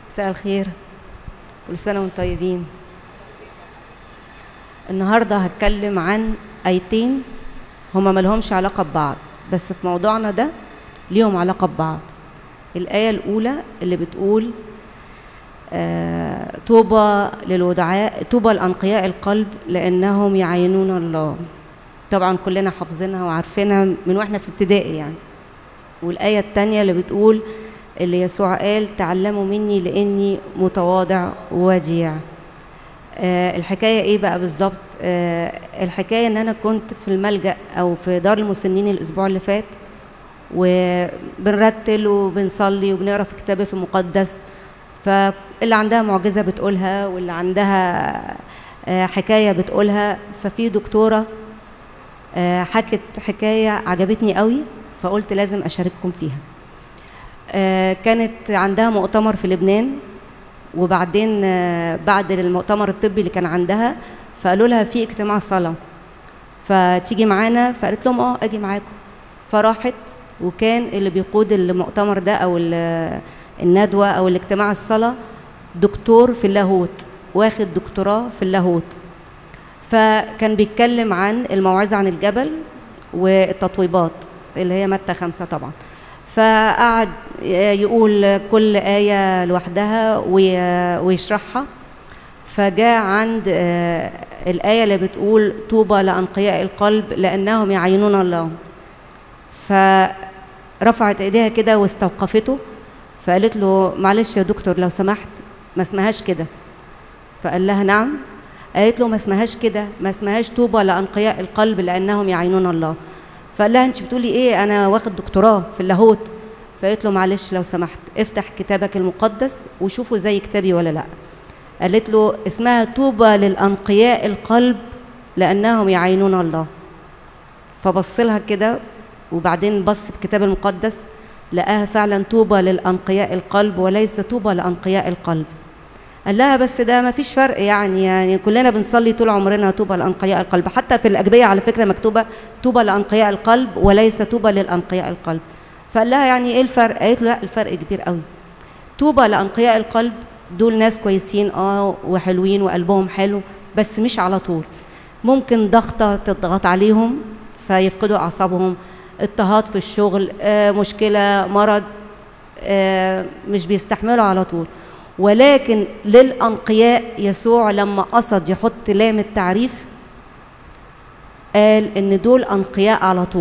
مساء الخير كل سنة وانتم طيبين النهاردة هتكلم عن آيتين هما ملهمش علاقة ببعض بس في موضوعنا ده ليهم علاقة ببعض الآية الأولى اللي بتقول آه طوبى للودعاء طوبى لأنقياء القلب لأنهم يعينون الله طبعا كلنا حافظينها وعارفينها من واحنا في ابتدائي يعني والآية التانية اللي بتقول اللي يسوع قال تعلموا مني لاني متواضع ووديع آه الحكايه ايه بقى بالظبط آه الحكايه ان انا كنت في الملجا او في دار المسنين الاسبوع اللي فات وبنرتل وبنصلي وبنقرا في الكتاب المقدس فاللي عندها معجزه بتقولها واللي عندها آه حكايه بتقولها ففي دكتوره آه حكت حكايه عجبتني قوي فقلت لازم اشارككم فيها آه كانت عندها مؤتمر في لبنان وبعدين آه بعد المؤتمر الطبي اللي كان عندها فقالوا لها في اجتماع صلاه فتيجي معانا فقالت لهم اه اجي معاكم فراحت وكان اللي بيقود المؤتمر ده او الندوه او الاجتماع الصلاه دكتور في اللاهوت واخد دكتوراه في اللاهوت فكان بيتكلم عن الموعظه عن الجبل والتطويبات اللي هي متى خمسة طبعا فقعد يقول كل آية لوحدها ويشرحها فجاء عند الآية اللي بتقول طوبى لأنقياء القلب لأنهم يعينون الله فرفعت ايديها كده واستوقفته فقالت له معلش يا دكتور لو سمحت ما اسمهاش كده فقال لها نعم قالت له ما اسمهاش كده ما اسمهاش طوبى لأنقياء القلب لأنهم يعينون الله فقال لها انت بتقولي ايه انا واخد دكتوراه في اللاهوت فقالت له معلش لو سمحت افتح كتابك المقدس وشوفوا زي كتابي ولا لا قالت له اسمها طوبى للانقياء القلب لانهم يعينون الله فبص لها كده وبعدين بص في الكتاب المقدس لقاها فعلا طوبى للانقياء القلب وليس طوبى لانقياء القلب قال لها بس ده ما فيش فرق يعني يعني كلنا بنصلي طول عمرنا طوبى لانقياء القلب حتى في الاجبيه على فكره مكتوبه طوبى لانقياء القلب وليس طوبى للانقياء القلب فقال لها يعني ايه الفرق قالت له لا الفرق كبير قوي طوبى لانقياء القلب دول ناس كويسين اه وحلوين وقلبهم حلو بس مش على طول ممكن ضغطه تضغط عليهم فيفقدوا اعصابهم اضطهاد في الشغل آه مشكله مرض آه مش بيستحملوا على طول ولكن للأنقياء يسوع لما قصد يحط لام التعريف قال إن دول أنقياء على طول